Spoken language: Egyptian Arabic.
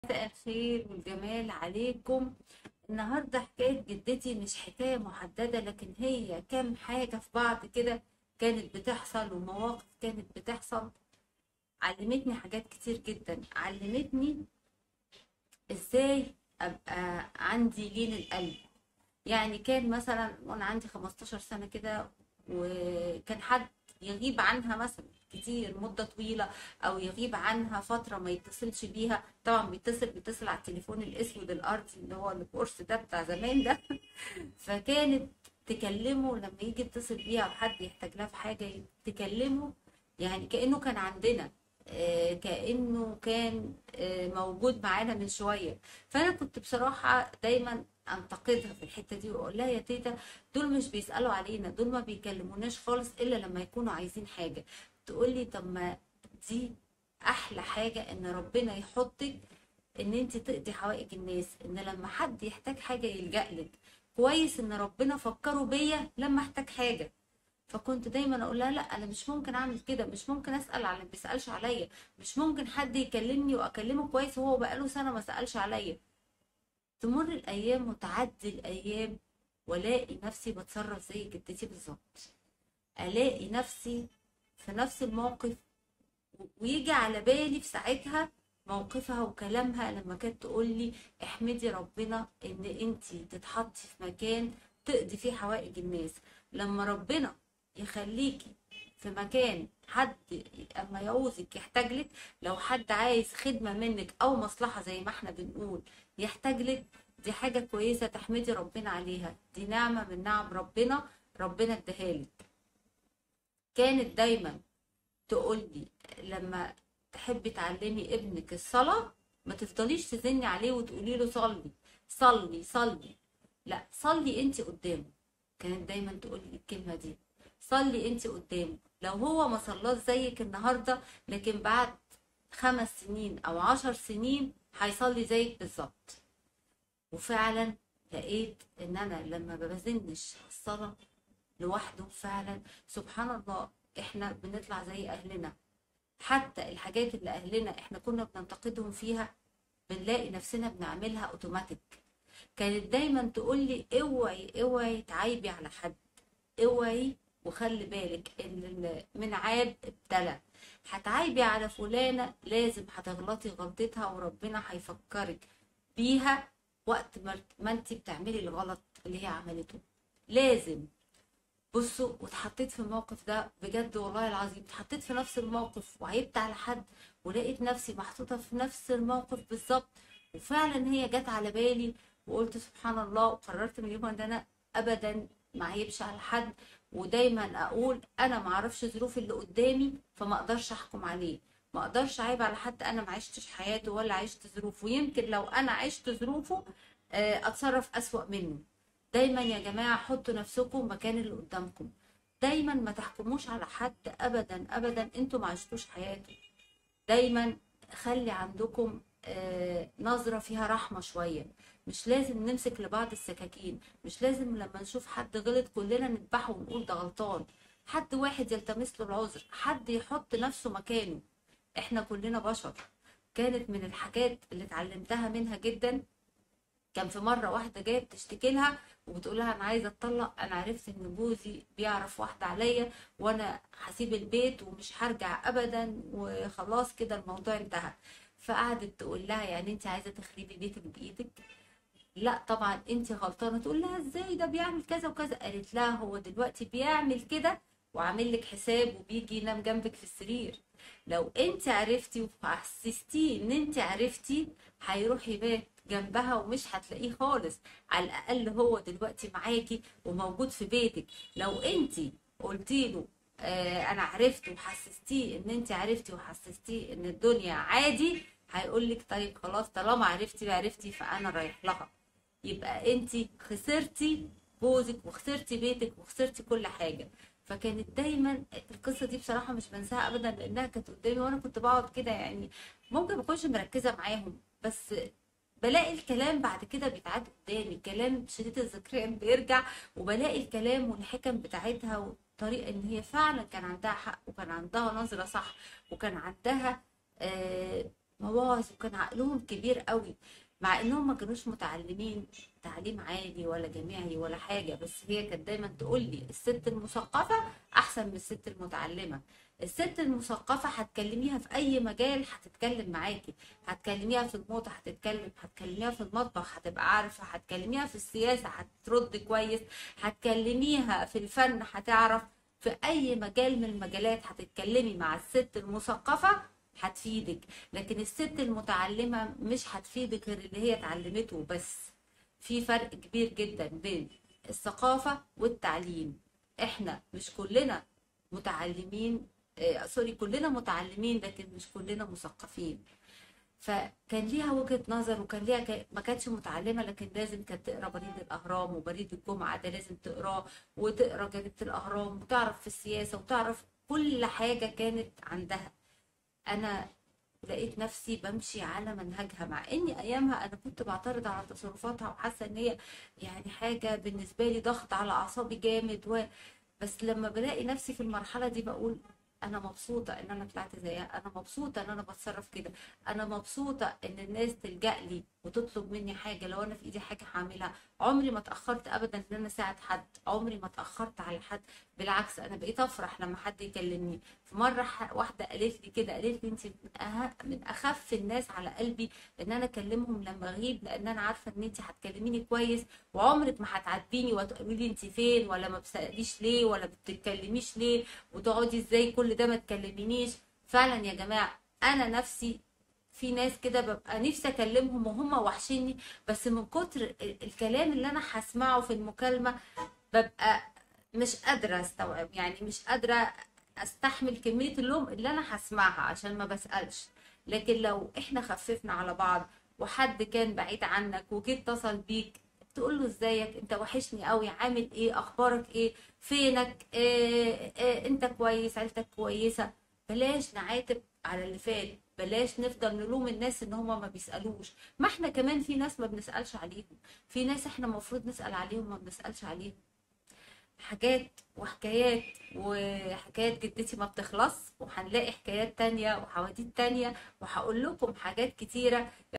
مساء الخير والجمال عليكم النهاردة حكاية جدتي مش حكاية محددة لكن هي كام حاجة في بعض كده كانت بتحصل ومواقف كانت بتحصل علمتني حاجات كتير جدا علمتني ازاي ابقى عندي لين القلب يعني كان مثلا وانا عندي 15 سنة كده وكان حد يغيب عنها مثلا كتير مدة طويلة او يغيب عنها فترة ما يتصلش بيها طبعا بيتصل بيتصل على التليفون الاسود الارضي اللي هو القرص ده بتاع زمان ده فكانت تكلمه لما يجي يتصل بيها او حد يحتاج لها في حاجة تكلمه يعني كأنه كان عندنا آه، كأنه كان آه، موجود معانا من شوية فأنا كنت بصراحة دايما أنتقدها في الحتة دي وأقول لها يا تيتا دول مش بيسألوا علينا دول ما بيكلموناش خالص إلا لما يكونوا عايزين حاجة تقولي طب ما دي أحلى حاجة إن ربنا يحطك إن أنت تقضي حوائج الناس إن لما حد يحتاج حاجة يلجأ لك كويس إن ربنا فكروا بيا لما احتاج حاجة فكنت دايما اقول لها لا انا مش ممكن اعمل كده مش ممكن اسال على اللي ما بيسالش عليا مش ممكن حد يكلمني واكلمه كويس وهو بقاله سنه ما سالش عليا تمر الايام وتعدي الايام والاقي نفسي بتصرف زي جدتي بالظبط الاقي نفسي في نفس الموقف ويجي على بالي في ساعتها موقفها وكلامها لما كانت تقول لي احمدي ربنا ان انتي تتحطي في مكان تقضي فيه حوائج الناس لما ربنا يخليكي في مكان حد اما يعوزك يحتاج لك لو حد عايز خدمة منك او مصلحة زي ما احنا بنقول يحتاج لك دي حاجة كويسة تحمدي ربنا عليها دي نعمة من نعم ربنا ربنا اداهالك كانت دايما تقول لي لما تحبي تعلمي ابنك الصلاة ما تفضليش تزني عليه وتقولي له صلي صلي صلي لا صلي انت قدامه كانت دايما تقول لي الكلمة دي صلي انت قدامه لو هو ما صلاش زيك النهاردة لكن بعد خمس سنين او عشر سنين هيصلي زيك بالظبط وفعلا لقيت ان انا لما ما بزنش الصلاة لوحده فعلا سبحان الله احنا بنطلع زي اهلنا حتى الحاجات اللي اهلنا احنا كنا بننتقدهم فيها بنلاقي نفسنا بنعملها اوتوماتيك كانت دايما تقول لي اوعي اوعي تعايبي على حد اوعي وخلي بالك ان من عاب ابتلى هتعايبي على فلانة لازم هتغلطي غلطتها وربنا هيفكرك بيها وقت ما ما انت بتعملي الغلط اللي هي عملته لازم بصوا واتحطيت في الموقف ده بجد والله العظيم اتحطيت في نفس الموقف وعيبت على حد ولقيت نفسي محطوطة في نفس الموقف بالظبط وفعلا هي جت على بالي وقلت سبحان الله وقررت من اليوم ان انا ابدا ما عيبش على حد ودايما اقول انا ما اعرفش ظروف اللي قدامي فما اقدرش احكم عليه ما اقدرش اعيب على حد انا ما عشتش حياته ولا عشت ظروفه يمكن لو انا عشت ظروفه آه، اتصرف اسوأ منه دايما يا جماعة حطوا نفسكم مكان اللي قدامكم دايما ما تحكموش على حد ابدا ابدا انتوا ما عشتوش حياته دايما خلي عندكم آه، نظرة فيها رحمة شوية مش لازم نمسك لبعض السكاكين مش لازم لما نشوف حد غلط كلنا نذبحه ونقول ده غلطان حد واحد يلتمس له العذر حد يحط نفسه مكانه احنا كلنا بشر كانت من الحاجات اللي اتعلمتها منها جدا كان في مرة واحدة جاية بتشتكي لها وبتقول لها أنا عايزة أتطلق أنا عرفت إن جوزي بيعرف واحدة عليا وأنا هسيب البيت ومش هرجع أبدا وخلاص كده الموضوع انتهى فقعدت تقول لها يعني أنت عايزة تخربي بيتك بإيدك لا طبعا أنت غلطانة تقول لها إزاي ده بيعمل كذا وكذا قالت لها هو دلوقتي بيعمل كده وعامل لك حساب وبيجي ينام جنبك في السرير لو انت عرفتي وحسستيه ان انت عرفتي هيروح يبات جنبها ومش هتلاقيه خالص على الاقل هو دلوقتي معاكي وموجود في بيتك لو انت قلتي له آه انا عرفت وحسستيه ان انت عرفتي وحسستيه ان الدنيا عادي هيقول لك طيب خلاص طالما عرفتي عرفتي فانا رايح لها يبقى انت خسرتي جوزك وخسرتي بيتك وخسرتي كل حاجه فكانت دايما القصه دي بصراحه مش بنساها ابدا لانها كانت قدامي وانا كنت بقعد كده يعني ممكن ما اكونش مركزه معاهم بس بلاقي الكلام بعد كده بيتعاد قدامي الكلام شديد الذكريات بيرجع وبلاقي الكلام والحكم بتاعتها والطريقه ان هي فعلا كان عندها حق وكان عندها نظره صح وكان عندها آه مواعظ وكان عقلهم كبير قوي مع انهم ما كانوش متعلمين تعليم عالي ولا جامعي ولا حاجة بس هي كانت دايما تقول لي الست المثقفة احسن من الست المتعلمة الست المثقفة هتكلميها في اي مجال هتتكلم معاكي هتكلميها في الموضة هتتكلم هتكلميها في المطبخ هتبقى عارفة هتكلميها في السياسة هترد كويس هتكلميها في الفن هتعرف في اي مجال من المجالات هتتكلمي مع الست المثقفة هتفيدك لكن الست المتعلمة مش هتفيدك غير اللي هي اتعلمته بس في فرق كبير جدا بين الثقافة والتعليم احنا مش كلنا متعلمين آه سوري كلنا متعلمين لكن مش كلنا مثقفين فكان ليها وجهة نظر وكان ليها ك... ما كانتش متعلمة لكن لازم كانت تقرا بريد الأهرام وبريد الجمعة ده لازم تقراه وتقرا جريدة الأهرام وتعرف في السياسة وتعرف كل حاجة كانت عندها أنا لقيت نفسي بمشي على منهجها مع اني ايامها انا كنت بعترض على تصرفاتها وحاسه ان هي يعني حاجه بالنسبه لي ضغط على اعصابي جامد و... بس لما بلاقي نفسي في المرحله دي بقول انا مبسوطه ان انا طلعت زيها انا مبسوطه ان انا بتصرف كده انا مبسوطه ان الناس تلجأ لي وتطلب مني حاجه لو انا في ايدي حاجه هعملها عمري ما اتاخرت ابدا ان انا اساعد حد عمري ما اتاخرت على حد بالعكس انا بقيت افرح لما حد يكلمني في مره واحده قالت لي كده قالت لي انت من, أه... من اخف الناس على قلبي ان انا اكلمهم لما اغيب لان انا عارفه ان انت هتكلميني كويس وعمرك ما هتعاتبيني وتقولي لي انت فين ولا ما بتساليش ليه ولا بتتكلميش ليه وتقعدي ازاي كل ده ما تكلمينيش فعلا يا جماعه انا نفسي في ناس كده ببقى نفسي اكلمهم وهم وحشيني بس من كتر الكلام اللي انا هسمعه في المكالمه ببقى مش قادره استوعب يعني مش قادره استحمل كميه اللوم اللي انا هسمعها عشان ما بسالش لكن لو احنا خففنا على بعض وحد كان بعيد عنك وجيت اتصل بيك تقول له ازيك انت وحشني قوي عامل ايه اخبارك ايه فينك إيه إيه انت كويس عيلتك كويسه بلاش نعاتب على اللي فات بلاش نفضل نلوم الناس ان هما ما بيسالوش ما احنا كمان في ناس ما بنسالش عليهم في ناس احنا المفروض نسال عليهم ما بنسالش عليهم حاجات وحكايات وحكايات جدتي ما بتخلص وهنلاقي حكايات تانية وحواديت تانية وهقول لكم حاجات كتيرة